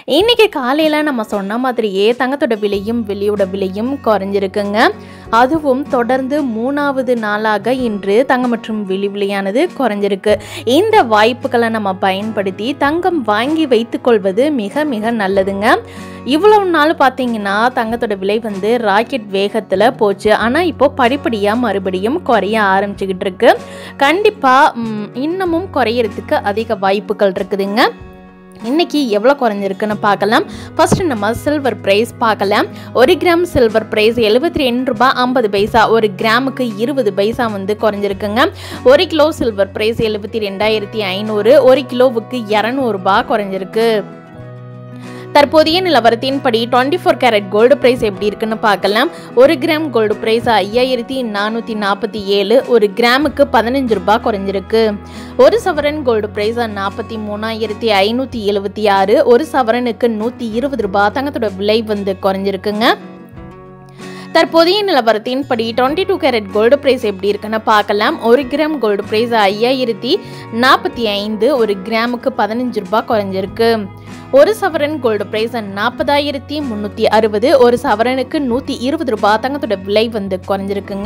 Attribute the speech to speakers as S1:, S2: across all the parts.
S1: இன்றைக்கி காலையில் நம்ம சொன்ன மாதிரியே தங்கத்தோட விலையும் வெள்ளியோட விலையும் குறைஞ்சிருக்குங்க அதுவும் தொடர்ந்து மூணாவது நாளாக இன்று தங்கம் மற்றும் வெள்ளி விலையானது குறைஞ்சிருக்கு இந்த வாய்ப்புகளை நம்ம பயன்படுத்தி தங்கம் வாங்கி வைத்துக்கொள்வது மிக மிக நல்லதுங்க இவ்வளவு நாள் பார்த்தீங்கன்னா தங்கத்தோட விலை வந்து ராக்கெட் வேகத்தில் போச்சு ஆனால் இப்போ படிப்படியாக மறுபடியும் குறைய ஆரம்பிச்சுக்கிட்டு இருக்கு கண்டிப்பாக இன்னமும் குறையறதுக்கு அதிக வாய்ப்புகள் இருக்குதுங்க இன்னைக்கு எவ்வளோ குறைஞ்சிருக்குன்னு பார்க்கலாம் ஃபர்ஸ்ட் நம்ம சில்வர் ப்ரைஸ் பார்க்கலாம் ஒரு கிராம் சில்வர் ப்ரைஸ் எழுபத்தி ரெண்டு ரூபாய் ஐம்பது பைசா ஒரு கிராமுக்கு இருபது பைசா வந்து குறைஞ்சிருக்குங்க ஒரு கிலோ சில்வர் ப்ரைஸ் எழுபத்தி ரெண்டாயிரத்தி ஐநூறு ஒரு கிலோவுக்கு இரநூறுபா குறைஞ்சிருக்கு தற்போதைய நிலவரத்தின்படி twenty four carat gold price எப்படி இருக்குன்னு பார்க்கலாம் ஒரு கிராம் கோல்டு ப்ரைஸ் ஐயாயிரத்தி நானூற்றி நாற்பத்தி ஏழு ஒரு கிராமுக்கு பதினஞ்சு ரூபாய் குறைஞ்சிருக்கு ஒரு சவரன் கோல்டு ப்ரைஸ் நாற்பத்தி மூணாயிரத்தி ஐநூற்றி எழுபத்தி ஆறு ஒரு சவரனுக்கு நூற்றி இருபது ரூபாய் தங்கத்தோட விலை வந்து குறைஞ்சிருக்குங்க தற்போதைய நிலவரத்தின்படி twenty two carat gold price எப்படி இருக்குன்னு பார்க்கலாம் ஒரு கிராம் கோல்டு ப்ரைஸ் ஐயாயிரத்தி நாற்பத்தி ஐந்து ஒரு கிராமுக்கு பதினஞ்சு ரூபாய் குறைஞ்சிருக்கு ஒரு சவரன் கோல்டு ப்ரைஸ் நாற்பதாயிரத்தி முந்நூற்றி அறுபது ஒரு சவரனுக்கு நூற்றி இருபது ரூபாய் தங்கத்தோட விலை வந்து குறைஞ்சிருக்குங்க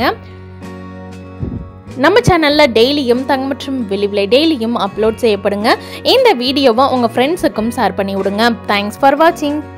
S1: நம்ம சேனலில் டெய்லியும் தங்கம் மற்றும் வெளி விலை டெய்லியும் அப்லோட் செய்யப்படுங்க இந்த வீடியோவை உங்கள் ஃப்ரெண்ட்ஸுக்கும் ஷேர் பண்ணி விடுங்க தேங்க்ஸ் ஃபார் வாட்சிங்